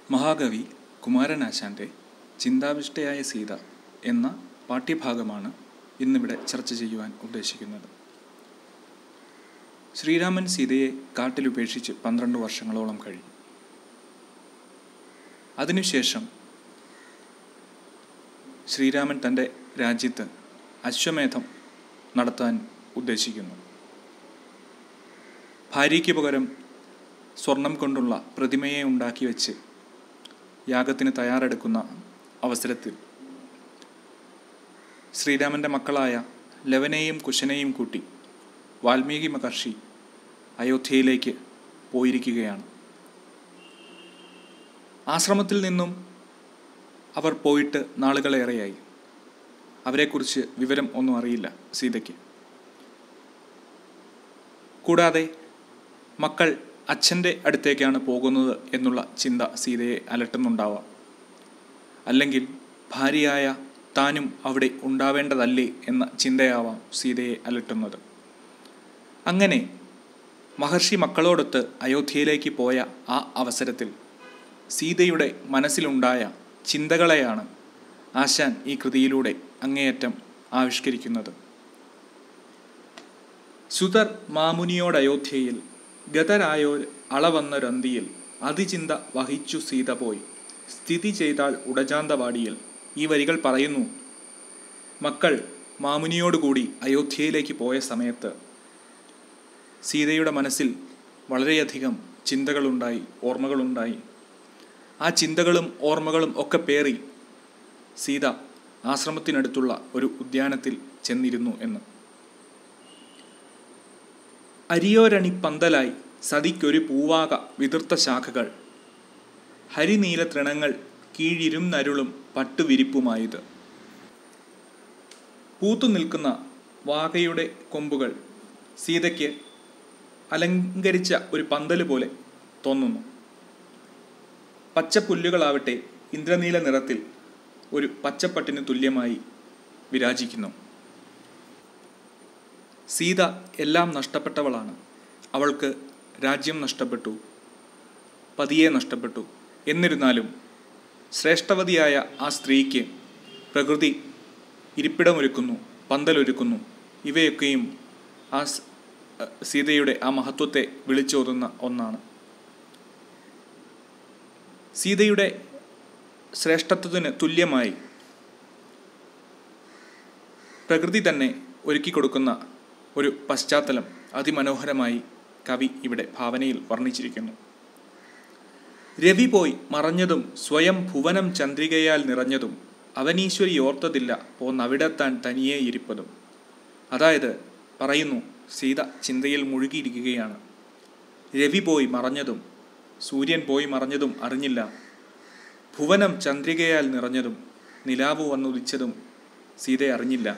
മഹാകവി കുമാരനാശാൻ്റെ ചിന്താവിഷ്ടയായ സീത എന്ന പാഠ്യഭാഗമാണ് ഇന്നിവിടെ ചർച്ച ചെയ്യുവാൻ ഉദ്ദേശിക്കുന്നത് ശ്രീരാമൻ സീതയെ കാട്ടിലുപേക്ഷിച്ച് പന്ത്രണ്ട് വർഷങ്ങളോളം കഴിഞ്ഞു അതിനുശേഷം ശ്രീരാമൻ തൻ്റെ രാജ്യത്ത് അശ്വമേധം നടത്താൻ ഉദ്ദേശിക്കുന്നു ഭാര്യയ്ക്ക് പകരം സ്വർണം കൊണ്ടുള്ള പ്രതിമയെ ഉണ്ടാക്കി വെച്ച് യാഗത്തിന് തയ്യാറെടുക്കുന്ന അവസരത്തിൽ ശ്രീരാമൻ്റെ മക്കളായ ലവനെയും കുശനെയും കൂട്ടി വാൽമീകി മഹർഷി അയോധ്യയിലേക്ക് പോയിരിക്കുകയാണ് ആശ്രമത്തിൽ നിന്നും അവർ പോയിട്ട് നാളുകളേറെയായി അവരെക്കുറിച്ച് വിവരം ഒന്നും അറിയില്ല സീതയ്ക്ക് കൂടാതെ മക്കൾ അച്ഛൻ്റെ അടുത്തേക്കാണ് പോകുന്നത് എന്നുള്ള ചിന്ത സീതയെ അലട്ടുന്നുണ്ടാവാം അല്ലെങ്കിൽ ഭാര്യയായ താനും അവിടെ ഉണ്ടാവേണ്ടതല്ലേ എന്ന ചിന്തയാവാം സീതയെ അലട്ടുന്നത് അങ്ങനെ മഹർഷി മക്കളോടൊത്ത് അയോധ്യയിലേക്ക് പോയ ആ അവസരത്തിൽ സീതയുടെ മനസ്സിലുണ്ടായ ചിന്തകളെയാണ് ആശാൻ ഈ കൃതിയിലൂടെ അങ്ങേയറ്റം ആവിഷ്കരിക്കുന്നത് സുതർ മാമുനിയോട് അയോധ്യയിൽ ഗതരായോർ അളവന്നൊരന്തിയിൽ അതിചിന്ത വഹിച്ചു സീത പോയി സ്ഥിതി ചെയ്താൽ ഉടജാന്തവാടിയിൽ ഈ വരികൾ പറയുന്നു മക്കൾ മാമുനിയോടുകൂടി അയോധ്യയിലേക്ക് പോയ സമയത്ത് സീതയുടെ മനസ്സിൽ വളരെയധികം ചിന്തകളുണ്ടായി ഓർമ്മകളുണ്ടായി ആ ചിന്തകളും ഓർമ്മകളും ഒക്കെ പേറി സീത ആശ്രമത്തിനടുത്തുള്ള ഒരു ഉദ്യാനത്തിൽ ചെന്നിരുന്നു എന്ന് അരിയോരണി പന്തലായി സതിക്കൊരു പൂവാക വിതിർത്ത ശാഖകൾ ഹരിനീല തൃണങ്ങൾ കീഴിരും നരുളും പട്ടുവിരിപ്പുമായത് പൂത്തു നിൽക്കുന്ന വാകയുടെ കൊമ്പുകൾ സീതയ്ക്ക് അലങ്കരിച്ച ഒരു പന്തല് പോലെ തോന്നുന്നു പച്ചപ്പുല്ലുകളാവട്ടെ ഇന്ദ്രനീല നിറത്തിൽ ഒരു പച്ചപ്പട്ടിന് തുല്യമായി വിരാജിക്കുന്നു സീത എല്ലാം നഷ്ടപ്പെട്ടവളാണ് അവൾക്ക് രാജ്യം നഷ്ടപ്പെട്ടു പതിയെ നഷ്ടപ്പെട്ടു എന്നിരുന്നാലും ശ്രേഷ്ഠവതിയായ ആ സ്ത്രീക്ക് പ്രകൃതി ഇരിപ്പിടമൊരുക്കുന്നു പന്തലൊരുക്കുന്നു ഇവയൊക്കെയും ആ സീതയുടെ ആ മഹത്വത്തെ വിളിച്ചോതുന്ന ഒന്നാണ് സീതയുടെ ശ്രേഷ്ഠത്വത്തിന് തുല്യമായി പ്രകൃതി തന്നെ ഒരുക്കി കൊടുക്കുന്ന ഒരു പശ്ചാത്തലം അതിമനോഹരമായി കവി ഇവിടെ ഭാവനയിൽ വർണ്ണിച്ചിരിക്കുന്നു രവി പോയി മറഞ്ഞതും സ്വയം ഭുവനം ചന്ദ്രികയാൽ നിറഞ്ഞതും അവനീശ്വരി ഓർത്തതില്ല പോന്നവിടെത്താൻ തനിയെ ഇരിപ്പതും അതായത് പറയുന്നു സീത ചിന്തയിൽ മുഴുകിയിരിക്കുകയാണ് രവി പോയി മറഞ്ഞതും സൂര്യൻ പോയി മറഞ്ഞതും അറിഞ്ഞില്ല ഭുവനം ചന്ദ്രികയാൽ നിറഞ്ഞതും നിലാവ് വന്നുദിച്ചതും സീത അറിഞ്ഞില്ല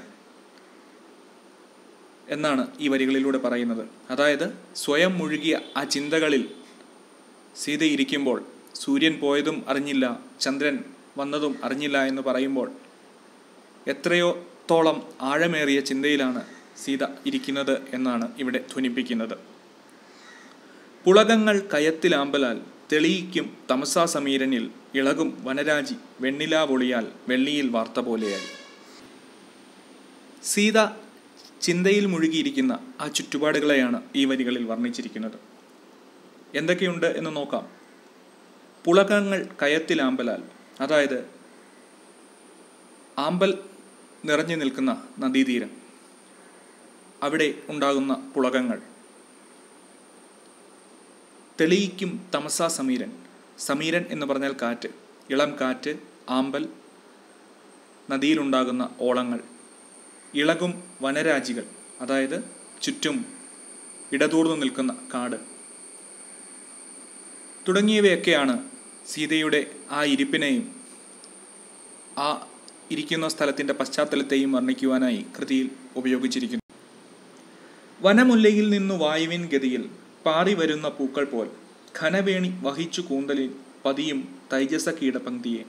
എന്നാണ് ഈ വരികളിലൂടെ പറയുന്നത് അതായത് സ്വയം മുഴുകിയ ആ ചിന്തകളിൽ സീത ഇരിക്കുമ്പോൾ സൂര്യൻ പോയതും അറിഞ്ഞില്ല ചന്ദ്രൻ വന്നതും അറിഞ്ഞില്ല എന്ന് പറയുമ്പോൾ എത്രയോ തോളം ആഴമേറിയ ചിന്തയിലാണ് സീത ഇരിക്കുന്നത് എന്നാണ് ഇവിടെ ധ്വനിപ്പിക്കുന്നത് പുളകങ്ങൾ കയത്തിലാമ്പലാൽ തെളിയിക്കും തമസാ സമീരനിൽ ഇളകും വനരാജി വെണ്ണിലാവൊളിയാൽ വെള്ളിയിൽ വാർത്ത പോലെയായി സീത ചിന്തയിൽ മുഴുകിയിരിക്കുന്ന ആ ചുറ്റുപാടുകളെയാണ് ഈ വരികളിൽ വർണ്ണിച്ചിരിക്കുന്നത് എന്തൊക്കെയുണ്ട് എന്ന് നോക്കാം പുളകങ്ങൾ കയത്തിലാമ്പലാൽ അതായത് ആമ്പൽ നിറഞ്ഞു നിൽക്കുന്ന നദീതീരം അവിടെ ഉണ്ടാകുന്ന പുളകങ്ങൾ തെളിയിക്കും തമസാ സമീരൻ സമീരൻ എന്ന് പറഞ്ഞാൽ കാറ്റ് ഇളം കാറ്റ് ആമ്പൽ നദിയിലുണ്ടാകുന്ന ഓളങ്ങൾ ഇളകും വനരാജികൾ അതായത് ചുറ്റും ഇടതൂർന്നു നിൽക്കുന്ന കാട് തുടങ്ങിയവയൊക്കെയാണ് സീതയുടെ ആ ഇരിപ്പിനെയും ആ ഇരിക്കുന്ന സ്ഥലത്തിൻ്റെ പശ്ചാത്തലത്തെയും വർണ്ണിക്കുവാനായി കൃതിയിൽ ഉപയോഗിച്ചിരിക്കുന്നു വനമുല്ലയിൽ നിന്നു വായുവിൻ ഗതിയിൽ പാറി വരുന്ന പൂക്കൾ പോൽ ഘനവേണി വഹിച്ചു കൂന്തലിൽ പതിയും തൈജസ കീടപങ്ക്തിയെ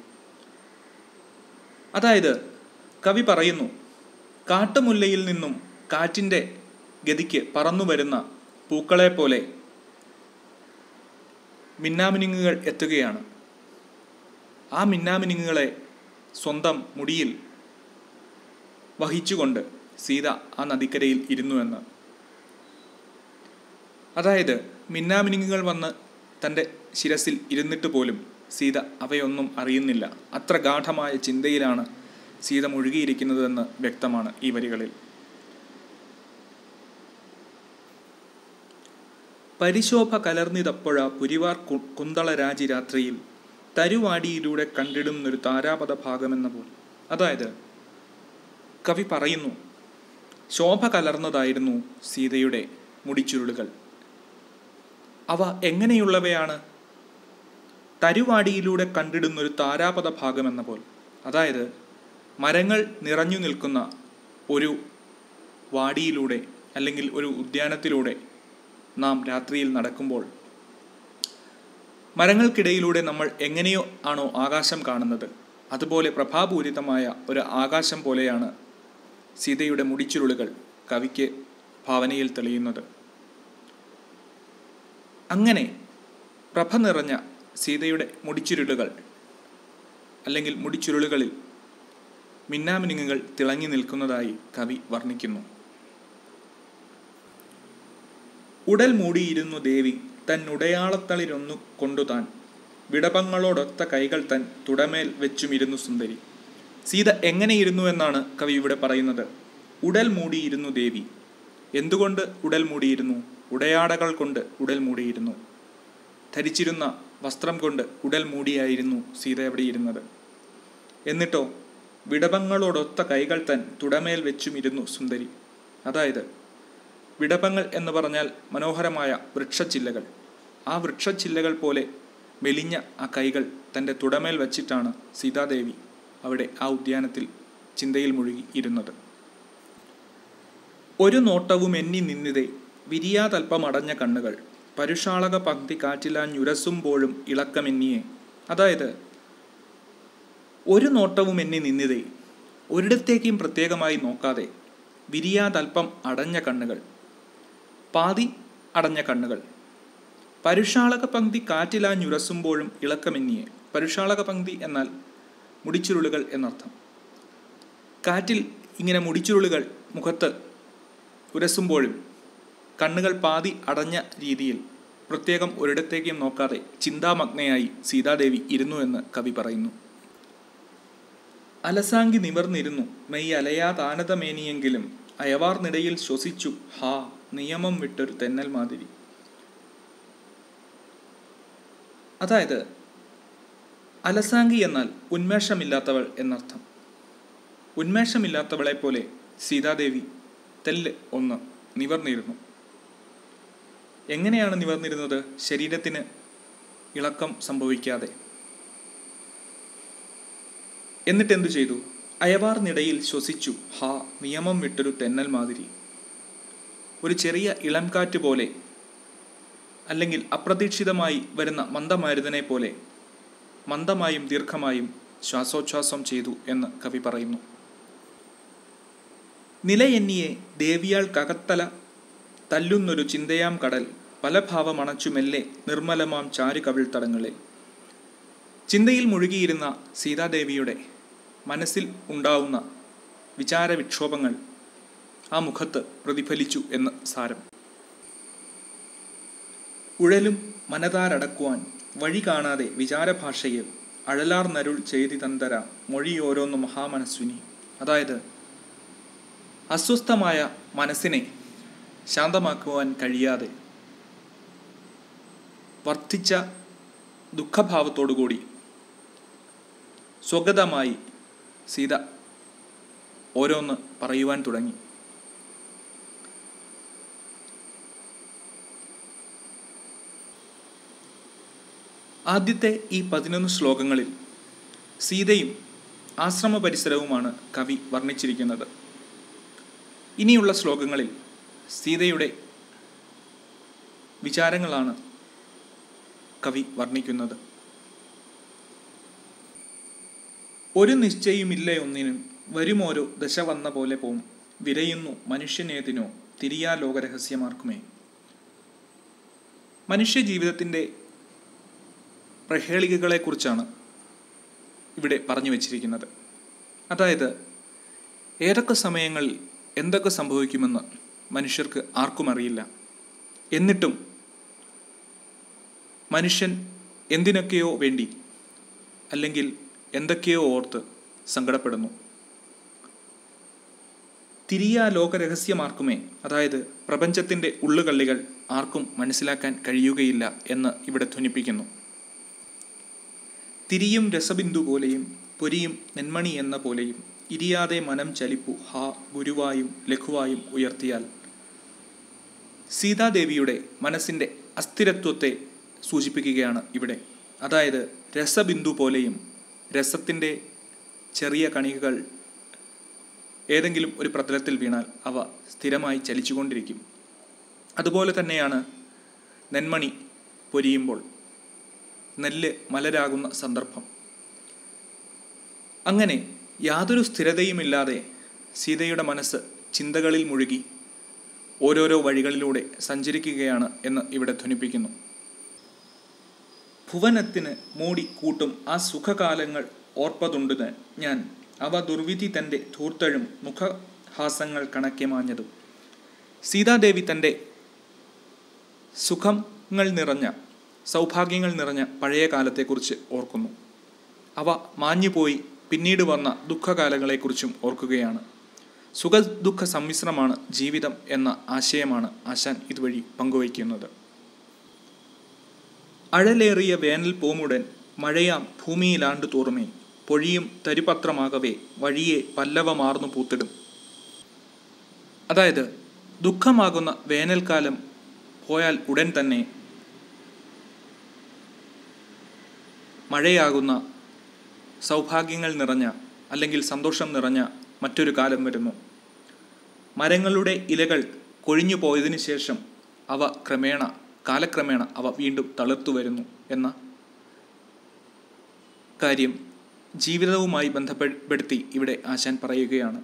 അതായത് കവി പറയുന്നു കാട്ടുമുല്ലയിൽ നിന്നും കാറ്റിൻ്റെ ഗതിക്ക് പറന്നു വരുന്ന പൂക്കളെ പോലെ മിന്നാമിനുങ്ങുകൾ എത്തുകയാണ് ആ മിന്നാമിനുങ്ങളെ സ്വന്തം മുടിയിൽ വഹിച്ചുകൊണ്ട് സീത ആ നദിക്കരയിൽ ഇരുന്നുവെന്ന് അതായത് മിന്നാമിനുങ്ങുകൾ വന്ന് തൻ്റെ ശിരസിൽ ഇരുന്നിട്ട് പോലും സീത അവയൊന്നും അറിയുന്നില്ല അത്ര ഗാഠമായ ചിന്തയിലാണ് സീത മുഴുകിയിരിക്കുന്നതെന്ന് വ്യക്തമാണ് ഈ വരികളിൽ പരിശോഭ കലർന്നിതപ്പുഴ പുരിവാർ കു- കുന്തളരാജി രാത്രിയിൽ തരുവാടിയിലൂടെ കണ്ടിടുന്നൊരു താരാപഥ ഭാഗമെന്ന പോലെ അതായത് കവി പറയുന്നു ശോഭ കലർന്നതായിരുന്നു സീതയുടെ മുടിച്ചുരുളുകൾ അവ എങ്ങനെയുള്ളവയാണ് തരുവാടിയിലൂടെ കണ്ടിടുന്നൊരു താരാപഥ ഭാഗമെന്ന പോലെ അതായത് മരങ്ങൾ നിറഞ്ഞു നിൽക്കുന്ന ഒരു വാടിയിലൂടെ അല്ലെങ്കിൽ ഒരു ഉദ്യാനത്തിലൂടെ നാം രാത്രിയിൽ നടക്കുമ്പോൾ മരങ്ങൾക്കിടയിലൂടെ നമ്മൾ എങ്ങനെയോ ആണോ ആകാശം കാണുന്നത് അതുപോലെ പ്രഭാപൂരിതമായ ഒരു ആകാശം പോലെയാണ് സീതയുടെ മുടിച്ചുരുളുകൾ കവിക്ക് ഭാവനയിൽ തെളിയുന്നത് അങ്ങനെ പ്രഭ നിറഞ്ഞ സീതയുടെ മുടിച്ചുരുളുകൾ അല്ലെങ്കിൽ മുടിച്ചുരുളുകളിൽ മിന്നാമിനുങ്ങുകൾ തിളങ്ങി നിൽക്കുന്നതായി കവി വർണ്ണിക്കുന്നു ഉടൽ മൂടിയിരുന്നു ദേവി തന്നുടയാളത്തളിരൊന്നു കൊണ്ടു താൻ വിടപങ്ങളോടൊത്ത കൈകൾ തൻ തുടമേൽ വെച്ചുമിരുന്നു സുന്ദരി സീത എങ്ങനെയിരുന്നു എന്നാണ് കവി ഇവിടെ പറയുന്നത് ഉടൽ മൂടിയിരുന്നു ദേവി എന്തുകൊണ്ട് ഉടൽ മൂടിയിരുന്നു ഉടയാടകൾ കൊണ്ട് ഉടൽ മൂടിയിരുന്നു ധരിച്ചിരുന്ന വസ്ത്രം കൊണ്ട് ഉടൽ മൂടിയായിരുന്നു സീത അവിടെ ഇരുന്നത് എന്നിട്ടോ വിടപങ്ങളോടൊത്ത കൈകൾ തൻ തുടമേൽ വെച്ചുമിരുന്നു സുന്ദരി അതായത് വിടപങ്ങൾ എന്ന് പറഞ്ഞാൽ മനോഹരമായ വൃക്ഷച്ചില്ലകൾ ആ വൃക്ഷച്ചില്ലകൾ പോലെ മെലിഞ്ഞ ആ കൈകൾ തൻ്റെ തുടമേൽ വച്ചിട്ടാണ് സീതാദേവി അവിടെ ആ ഉദ്യാനത്തിൽ ചിന്തയിൽ മുഴുകി ഇരുന്നത് ഒരു നോട്ടവും എന്നി നിന്നിതേ വിരിയാതൽപ്പമടഞ്ഞ കണ്ണുകൾ പരുഷാളക പങ്ക്തി കാറ്റിലാഞ്ഞുരസുമ്പോഴും ഇളക്കമെന്നിയെ അതായത് ഒരു നോട്ടവും എന്നി നിന്നിതേ ഒരിടത്തേക്കും പ്രത്യേകമായി നോക്കാതെ വിരിയാതൽപ്പം അടഞ്ഞ കണ്ണുകൾ പാതി അടഞ്ഞ കണ്ണുകൾ പരുഷാളക പങ്ക്തി കാറ്റിലാഞ്ഞുരസുമ്പോഴും ഇളക്കമെന്നിയെ പരുഷാളക പങ്ക്തി എന്നാൽ മുടിച്ചുരുളുകൾ എന്നർത്ഥം കാറ്റിൽ ഇങ്ങനെ മുടിച്ചുരുളുകൾ മുഖത്ത് ഉരസുമ്പോഴും കണ്ണുകൾ പാതി അടഞ്ഞ രീതിയിൽ പ്രത്യേകം ഒരിടത്തേക്കും നോക്കാതെ ചിന്താമഗ്നയായി സീതാദേവി ഇരുന്നു എന്ന് കവി പറയുന്നു അലസാങ്കി നിവർന്നിരുന്നു മെയ് അലയാതാനതമേനിയെങ്കിലും അയവാർനിടയിൽ ശ്വസിച്ചു ഹാ നിയമം വിട്ടൊരു തെന്നൽ മാതിരി അതായത് അലസാങ്കി എന്നാൽ ഉന്മേഷമില്ലാത്തവൾ എന്നർത്ഥം ഉന്മേഷമില്ലാത്തവളെ പോലെ സീതാദേവി തെല്ല് ഒന്ന് നിവർന്നിരുന്നു എങ്ങനെയാണ് നിവർന്നിരുന്നത് ശരീരത്തിന് ഇളക്കം സംഭവിക്കാതെ എന്നിട്ട് എന്തു ചെയ്തു അയവാർനിടയിൽ ശ്വസിച്ചു ഹാ നിയമം വിട്ടൊരു തെന്നൽ മാതിരി ഒരു ചെറിയ ഇളം കാറ്റ് പോലെ അല്ലെങ്കിൽ അപ്രതീക്ഷിതമായി വരുന്ന മന്ദമാരുതനെ പോലെ മന്ദമായും ദീർഘമായും ശ്വാസോച്ഛ്വാസം ചെയ്തു എന്ന് കവി പറയുന്നു നിലയെന്നിയെ ദേവിയാൾ കകത്തല തല്ലുന്നൊരു ചിന്തയാം കടൽ പല ഭാവമണച്ചു മെല്ലെ നിർമ്മലമാം ചാരു കവിൾത്തടങ്ങളിൽ ചിന്തയിൽ മുഴുകിയിരുന്ന സീതാദേവിയുടെ മനസ്സിൽ ഉണ്ടാവുന്ന വിചാരവിക്ഷോഭങ്ങൾ ആ മുഖത്ത് പ്രതിഫലിച്ചു എന്ന് സാരം ഉഴലും മനതാരടക്കുവാൻ വഴി കാണാതെ വിചാരഭാഷയിൽ അഴലാർ നരുൾ ചെയ്തി തന്തര മൊഴിയോരോന്നു മഹാമനസ്വിനി അതായത് അസ്വസ്ഥമായ മനസ്സിനെ ശാന്തമാക്കുവാൻ കഴിയാതെ വർദ്ധിച്ച ദുഃഖഭാവത്തോടുകൂടി സ്വഗതമായി സീത ഓരോന്ന് പറയുവാൻ തുടങ്ങി ആദ്യത്തെ ഈ പതിനൊന്ന് ശ്ലോകങ്ങളിൽ സീതയും ആശ്രമ പരിസരവുമാണ് കവി വർണ്ണിച്ചിരിക്കുന്നത് ഇനിയുള്ള ശ്ലോകങ്ങളിൽ സീതയുടെ വിചാരങ്ങളാണ് കവി വർണ്ണിക്കുന്നത് ഒരു നിശ്ചയുമില്ല ഒന്നിനും വരുമോരോ ദശ വന്ന പോലെ പോം വിരയുന്നു മനുഷ്യനേതിനോ തിരിയാ ലോകരഹസ്യമാർക്കുമേ മനുഷ്യ ജീവിതത്തിൻ്റെ പ്രഹേളികകളെക്കുറിച്ചാണ് ഇവിടെ പറഞ്ഞു വച്ചിരിക്കുന്നത് അതായത് ഏതൊക്കെ സമയങ്ങളിൽ എന്തൊക്കെ സംഭവിക്കുമെന്ന് മനുഷ്യർക്ക് ആർക്കും അറിയില്ല എന്നിട്ടും മനുഷ്യൻ എന്തിനൊക്കെയോ വേണ്ടി അല്ലെങ്കിൽ എന്തൊക്കെയോ ഓർത്ത് സങ്കടപ്പെടുന്നു തിരിയാ ലോകരഹസ്യമാർക്കുമേ അതായത് പ്രപഞ്ചത്തിൻ്റെ ഉള്ളുകള്ളികൾ ആർക്കും മനസ്സിലാക്കാൻ കഴിയുകയില്ല എന്ന് ഇവിടെ ധ്വനിപ്പിക്കുന്നു തിരിയും രസബിന്ദു പോലെയും പൊരിയും നെന്മണി എന്ന പോലെയും ഇരിയാതെ മനം ചലിപ്പു ഹാ ഗുരുവായും ലഘുവായും ഉയർത്തിയാൽ സീതാദേവിയുടെ മനസ്സിൻ്റെ അസ്ഥിരത്വത്തെ സൂചിപ്പിക്കുകയാണ് ഇവിടെ അതായത് രസബിന്ദു പോലെയും രസത്തിൻ്റെ ചെറിയ കണികകൾ ഏതെങ്കിലും ഒരു പ്രതലത്തിൽ വീണാൽ അവ സ്ഥിരമായി ചലിച്ചുകൊണ്ടിരിക്കും അതുപോലെ തന്നെയാണ് നെന്മണി പൊരിയുമ്പോൾ നെല്ല് മലരാകുന്ന സന്ദർഭം അങ്ങനെ യാതൊരു സ്ഥിരതയുമില്ലാതെ സീതയുടെ മനസ്സ് ചിന്തകളിൽ മുഴുകി ഓരോരോ വഴികളിലൂടെ സഞ്ചരിക്കുകയാണ് എന്ന് ഇവിടെ ധ്വനിപ്പിക്കുന്നു ഭുവനത്തിന് മൂടി കൂട്ടും ആ സുഖകാലങ്ങൾ ഓർപ്പതുണ്ടെന്ന് ഞാൻ അവ ദുർവിധി തൻ്റെ ധൂർത്തഴും മുഖഹാസങ്ങൾ കണക്കെ മാഞ്ഞതും സീതാദേവി തൻ്റെ സുഖങ്ങൾ നിറഞ്ഞ സൗഭാഗ്യങ്ങൾ നിറഞ്ഞ പഴയ കാലത്തെക്കുറിച്ച് ഓർക്കുന്നു അവ മാഞ്ഞുപോയി പിന്നീട് വന്ന ദുഃഖകാലങ്ങളെക്കുറിച്ചും ഓർക്കുകയാണ് സുഖ ദുഃഖ സമ്മിശ്രമാണ് ജീവിതം എന്ന ആശയമാണ് ആശാൻ ഇതുവഴി പങ്കുവയ്ക്കുന്നത് അഴലേറിയ വേനൽ പൂമുടൻ മഴയാം ഭൂമിയിലാണ്ടു തോറുമേ പൊഴിയും തരിപത്രമാകവേ വഴിയെ പല്ലവമാർന്നു പൂത്തിടും അതായത് ദുഃഖമാകുന്ന വേനൽക്കാലം പോയാൽ ഉടൻ തന്നെ മഴയാകുന്ന സൗഭാഗ്യങ്ങൾ നിറഞ്ഞ അല്ലെങ്കിൽ സന്തോഷം നിറഞ്ഞ മറ്റൊരു കാലം വരുന്നു മരങ്ങളുടെ ഇലകൾ കൊഴിഞ്ഞു പോയതിനു ശേഷം അവ ക്രമേണ കാലക്രമേണ അവ വീണ്ടും തളിർത്തു വരുന്നു എന്ന കാര്യം ജീവിതവുമായി ബന്ധപ്പെടുത്തി ഇവിടെ ആശാൻ പറയുകയാണ്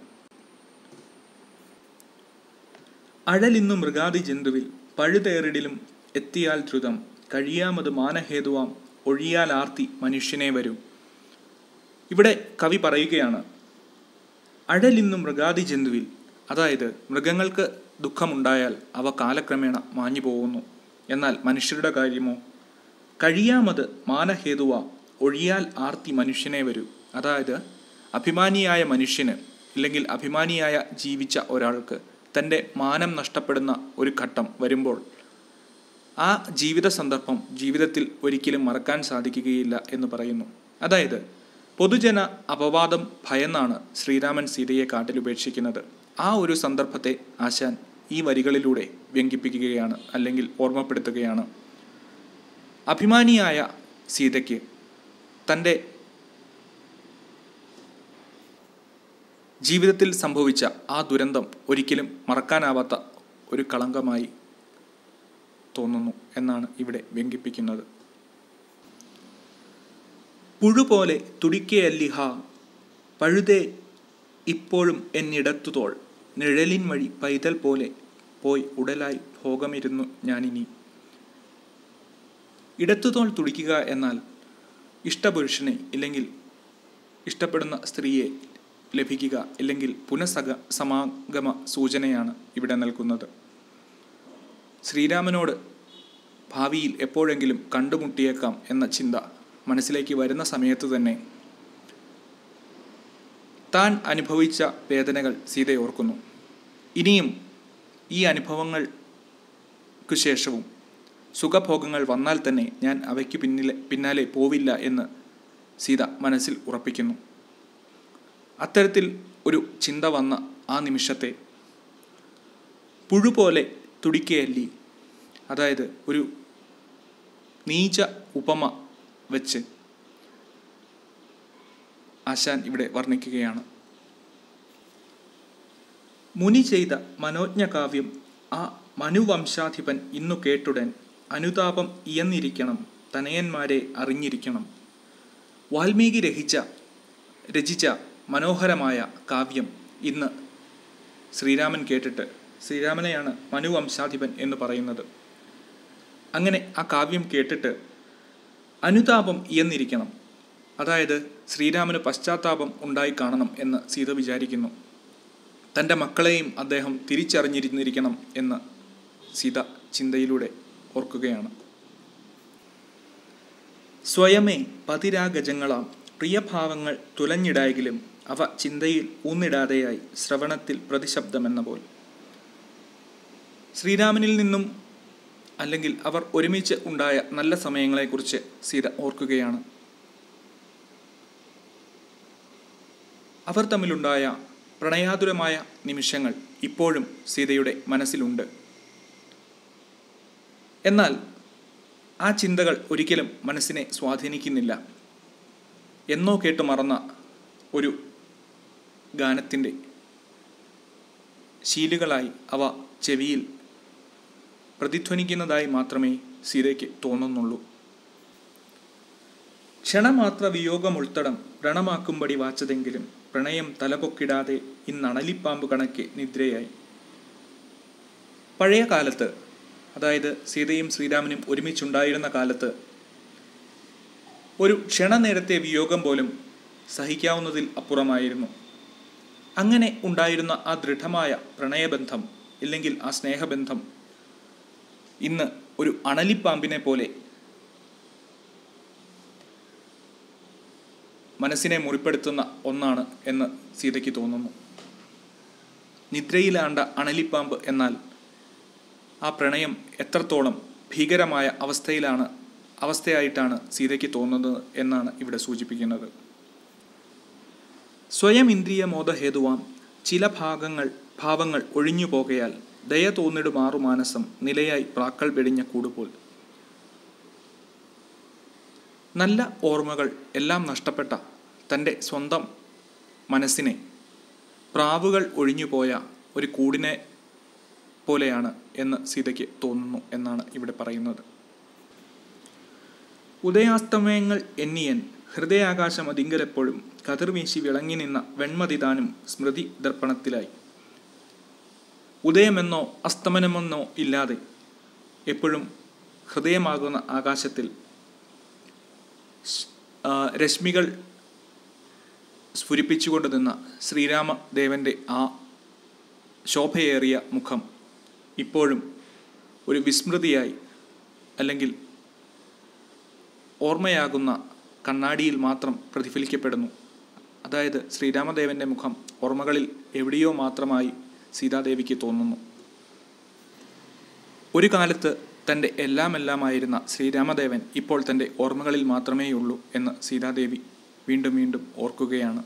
അഴലിന്നു മൃഗാദി ജന്തുവിൽ പഴുതേറിടിലും എത്തിയാൽ ദ്രുതം കഴിയാമത് മാനഹേതുവാം ഒഴിയാൽ ആർത്തി മനുഷ്യനെ വരും ഇവിടെ കവി പറയുകയാണ് അഴലിന്നും മൃഗാദി ജന്തുവിൽ അതായത് മൃഗങ്ങൾക്ക് ദുഃഖമുണ്ടായാൽ അവ കാലക്രമേണ മാഞ്ഞു പോകുന്നു എന്നാൽ മനുഷ്യരുടെ കാര്യമോ കഴിയാമത് മാനഹേതുവ ഒഴിയാൽ ആർത്തി മനുഷ്യനെ വരൂ അതായത് അഭിമാനിയായ മനുഷ്യന് ഇല്ലെങ്കിൽ അഭിമാനിയായ ജീവിച്ച ഒരാൾക്ക് തൻ്റെ മാനം നഷ്ടപ്പെടുന്ന ഒരു ഘട്ടം വരുമ്പോൾ ആ ജീവിത സന്ദർഭം ജീവിതത്തിൽ ഒരിക്കലും മറക്കാൻ സാധിക്കുകയില്ല എന്ന് പറയുന്നു അതായത് പൊതുജന അപവാദം ഭയന്നാണ് ശ്രീരാമൻ സീതയെ കാട്ടിലുപേക്ഷിക്കുന്നത് ആ ഒരു സന്ദർഭത്തെ ആശാൻ ഈ വരികളിലൂടെ വ്യങ്കിപ്പിക്കുകയാണ് അല്ലെങ്കിൽ ഓർമ്മപ്പെടുത്തുകയാണ് അഭിമാനിയായ സീതയ്ക്ക് തൻ്റെ ജീവിതത്തിൽ സംഭവിച്ച ആ ദുരന്തം ഒരിക്കലും മറക്കാനാവാത്ത ഒരു കളങ്കമായി തോന്നുന്നു എന്നാണ് ഇവിടെ വ്യങ്കിപ്പിക്കുന്നത് പുഴുപോലെ തുടിക്കയല്ലിഹ പഴുതേ ഇപ്പോഴും എന്നിടത്തുതോൾ നിഴലിൻ വഴി പൈതൽ പോലെ പോയി ഉടലായി ഭോഗമിരുന്നു ഞാനിനി ഇടത്തുതോൾ തുടിക്കുക എന്നാൽ ഇഷ്ടപുരുഷനെ ഇല്ലെങ്കിൽ ഇഷ്ടപ്പെടുന്ന സ്ത്രീയെ ലഭിക്കുക ഇല്ലെങ്കിൽ പുനഃസഗ സമാഗമ സൂചനയാണ് ഇവിടെ നൽകുന്നത് ശ്രീരാമനോട് ഭാവിയിൽ എപ്പോഴെങ്കിലും കണ്ടുമുട്ടിയേക്കാം എന്ന ചിന്ത മനസ്സിലേക്ക് വരുന്ന സമയത്ത് തന്നെ താൻ അനുഭവിച്ച വേദനകൾ സീത ഓർക്കുന്നു ഇനിയും ഈ അനുഭവങ്ങൾക്ക് ശേഷവും സുഖഭോഗങ്ങൾ വന്നാൽ തന്നെ ഞാൻ അവയ്ക്ക് പിന്നിലെ പിന്നാലെ പോവില്ല എന്ന് സീത മനസ്സിൽ ഉറപ്പിക്കുന്നു അത്തരത്തിൽ ഒരു ചിന്ത വന്ന ആ നിമിഷത്തെ പുഴുപോലെ തുടിക്കയല്ലി അതായത് ഒരു നീച ഉപമ വെച്ച് ആശാൻ ഇവിടെ വർണ്ണിക്കുകയാണ് മുനി ചെയ്ത മനോജ്ഞ കാവ്യം ആ മനുവംശാധിപൻ ഇന്നു കേട്ടുടൻ അനുതാപം ഇയന്നിരിക്കണം തനയന്മാരെ അറിഞ്ഞിരിക്കണം വാൽമീകി രഹിച്ച രചിച്ച മനോഹരമായ കാവ്യം ഇന്ന് ശ്രീരാമൻ കേട്ടിട്ട് ശ്രീരാമനെയാണ് മനുവംശാധിപൻ എന്ന് പറയുന്നത് അങ്ങനെ ആ കാവ്യം കേട്ടിട്ട് അനുതാപം ഇയന്നിരിക്കണം അതായത് ശ്രീരാമന് പശ്ചാത്താപം ഉണ്ടായി കാണണം എന്ന് സീത വിചാരിക്കുന്നു തൻ്റെ മക്കളെയും അദ്ദേഹം തിരിച്ചറിഞ്ഞിരുന്നിരിക്കണം എന്ന് സീത ചിന്തയിലൂടെ ഓർക്കുകയാണ് സ്വയമേ പതിരാഗജങ്ങളാം പ്രിയഭാവങ്ങൾ തുലഞ്ഞിടായെങ്കിലും അവ ചിന്തയിൽ ഊന്നിടാതെയായി ശ്രവണത്തിൽ പ്രതിശബ്ദമെന്ന പോൽ ശ്രീരാമനിൽ നിന്നും അല്ലെങ്കിൽ അവർ ഒരുമിച്ച് ഉണ്ടായ നല്ല സമയങ്ങളെക്കുറിച്ച് സീത ഓർക്കുകയാണ് അവർ തമ്മിലുണ്ടായ പ്രണയാതുരമായ നിമിഷങ്ങൾ ഇപ്പോഴും സീതയുടെ മനസ്സിലുണ്ട് എന്നാൽ ആ ചിന്തകൾ ഒരിക്കലും മനസ്സിനെ സ്വാധീനിക്കുന്നില്ല എന്നോ കേട്ട് മറന്ന ഒരു ഗാനത്തിൻ്റെ ശീലുകളായി അവ ചെവിയിൽ പ്രതിധ്വനിക്കുന്നതായി മാത്രമേ സീതയ്ക്ക് തോന്നുന്നുള്ളൂ ക്ഷണമാത്ര വിയോഗമുൾത്തടം വ്രണമാക്കുംപടി വാച്ചതെങ്കിലും പ്രണയം തലപൊക്കിടാതെ ഇന്നണലിപ്പാമ്പ് കണക്കെ നിദ്രയായി പഴയ കാലത്ത് അതായത് സീതയും ശ്രീരാമനും ഒരുമിച്ചുണ്ടായിരുന്ന കാലത്ത് ഒരു ക്ഷണനേരത്തെ വിയോഗം പോലും സഹിക്കാവുന്നതിൽ അപ്പുറമായിരുന്നു അങ്ങനെ ഉണ്ടായിരുന്ന ആ ദൃഢമായ പ്രണയബന്ധം ഇല്ലെങ്കിൽ ആ സ്നേഹബന്ധം ഇന്ന് ഒരു അണലിപ്പാമ്പിനെ പോലെ മനസ്സിനെ മുറിപ്പെടുത്തുന്ന ഒന്നാണ് എന്ന് സീതയ്ക്ക് തോന്നുന്നു നിദ്രയിലാണ്ട അണലിപ്പാമ്പ് എന്നാൽ ആ പ്രണയം എത്രത്തോളം ഭീകരമായ അവസ്ഥയിലാണ് അവസ്ഥയായിട്ടാണ് സീതയ്ക്ക് തോന്നുന്നത് എന്നാണ് ഇവിടെ സൂചിപ്പിക്കുന്നത് സ്വയം ഇന്ദ്രിയ മോദഹേതുവാം ചില ഭാഗങ്ങൾ ഭാവങ്ങൾ ഒഴിഞ്ഞു പോകയാൽ ദയ തോന്നിടുമാറു മാനസം നിലയായി പ്രാക്കൾ വെടിഞ്ഞ കൂടുപോൽ നല്ല ഓർമ്മകൾ എല്ലാം നഷ്ടപ്പെട്ട തൻ്റെ സ്വന്തം മനസ്സിനെ പ്രാവുകൾ ഒഴിഞ്ഞുപോയ ഒരു കൂടിനെ പോലെയാണ് എന്ന് സീതയ്ക്ക് തോന്നുന്നു എന്നാണ് ഇവിടെ പറയുന്നത് ഉദയാസ്തമയങ്ങൾ എണ്ണിയൻ ഹൃദയാകാശം അതിങ്കലെപ്പോഴും കതിർവീശി വിളങ്ങി നിന്ന വെൺമതിദാനും സ്മൃതി ദർപ്പണത്തിലായി ഉദയമെന്നോ അസ്തമനമെന്നോ ഇല്ലാതെ എപ്പോഴും ഹൃദയമാകുന്ന ആകാശത്തിൽ ആ, രശ്മികൾ സ്ഫുരിപ്പിച്ചുകൊണ്ട് നിന്ന ശ്രീരാമദേവൻ്റെ ആ ശോഭയേറിയ മുഖം ഇപ്പോഴും ഒരു വിസ്മൃതിയായി അല്ലെങ്കിൽ ഓർമ്മയാകുന്ന കണ്ണാടിയിൽ മാത്രം പ്രതിഫലിക്കപ്പെടുന്നു അതായത് ശ്രീരാമദേവൻ്റെ മുഖം ഓർമ്മകളിൽ എവിടെയോ മാത്രമായി സീതാദേവിക്ക് തോന്നുന്നു ഒരു കാലത്ത് തൻ്റെ എല്ലാമെല്ലാമായിരുന്ന ശ്രീരാമദേവൻ ഇപ്പോൾ തൻ്റെ ഓർമ്മകളിൽ മാത്രമേയുള്ളൂ എന്ന് സീതാദേവി വീണ്ടും വീണ്ടും ഓർക്കുകയാണ്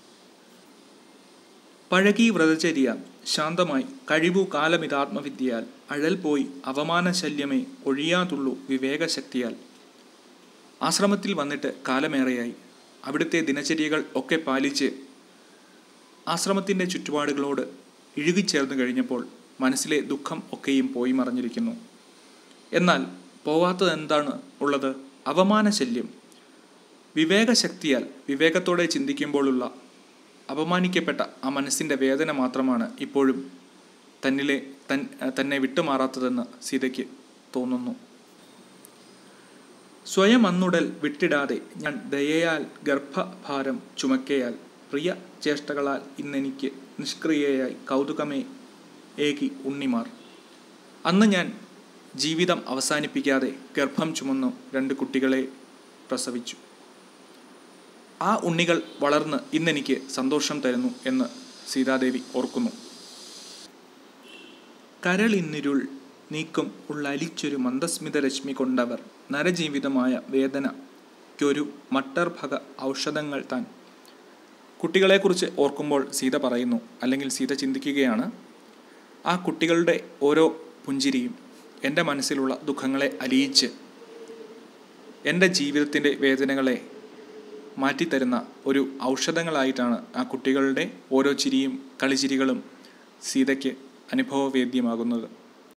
പഴകി വ്രതചര്യ ശാന്തമായി കഴിവു കാലമിതാത്മവിദ്യയാൽ അഴൽ പോയി അവമാനശല്യമേ ഒഴിയാതുള്ളൂ വിവേകശക്തിയാൽ ആശ്രമത്തിൽ വന്നിട്ട് കാലമേറെയായി അവിടുത്തെ ദിനചര്യകൾ ഒക്കെ പാലിച്ച് ആശ്രമത്തിൻ്റെ ചുറ്റുപാടുകളോട് ഇഴുകിച്ചേർന്നു കഴിഞ്ഞപ്പോൾ മനസ്സിലെ ദുഃഖം ഒക്കെയും പോയി മറഞ്ഞിരിക്കുന്നു എന്നാൽ പോവാത്തത് എന്താണ് ഉള്ളത് അവമാനശല്യം വിവേകശക്തിയാൽ വിവേകത്തോടെ ചിന്തിക്കുമ്പോഴുള്ള അപമാനിക്കപ്പെട്ട ആ മനസ്സിൻ്റെ വേദന മാത്രമാണ് ഇപ്പോഴും തന്നിലെ തൻ തന്നെ വിട്ടുമാറാത്തതെന്ന് സീതയ്ക്ക് തോന്നുന്നു സ്വയം അന്നുടൽ വിട്ടിടാതെ ഞാൻ ദയയാൽ ഗർഭഭാരം ചുമക്കയാൽ പ്രിയ ചേഷ്ടകളാൽ ഇന്നെനിക്ക് നിഷ്ക്രിയയായി കൗതുകമേ ഏകി ഉണ്ണിമാർ അന്ന് ഞാൻ ജീവിതം അവസാനിപ്പിക്കാതെ ഗർഭം ചുമന്നു രണ്ട് കുട്ടികളെ പ്രസവിച്ചു ആ ഉണ്ണികൾ വളർന്ന് ഇന്നെനിക്ക് സന്തോഷം തരുന്നു എന്ന് സീതാദേവി ഓർക്കുന്നു കരളിന്നിരുൾ നീക്കും ഉള്ളലിച്ചൊരു മന്ദസ്മിത രശ്മി കൊണ്ടവർ നരജീവിതമായ വേദനയ്ക്കൊരു മട്ടർഭക ഔഷധങ്ങൾ താൻ കുട്ടികളെക്കുറിച്ച് ഓർക്കുമ്പോൾ സീത പറയുന്നു അല്ലെങ്കിൽ സീത ചിന്തിക്കുകയാണ് ആ കുട്ടികളുടെ ഓരോ പുഞ്ചിരിയും എൻ്റെ മനസ്സിലുള്ള ദുഃഖങ്ങളെ അലിയിച്ച് എൻ്റെ ജീവിതത്തിൻ്റെ വേദനകളെ മാറ്റിത്തരുന്ന ഒരു ഔഷധങ്ങളായിട്ടാണ് ആ കുട്ടികളുടെ ഓരോ ചിരിയും കളിച്ചിരികളും സീതയ്ക്ക് അനുഭവവേദ്യമാകുന്നത്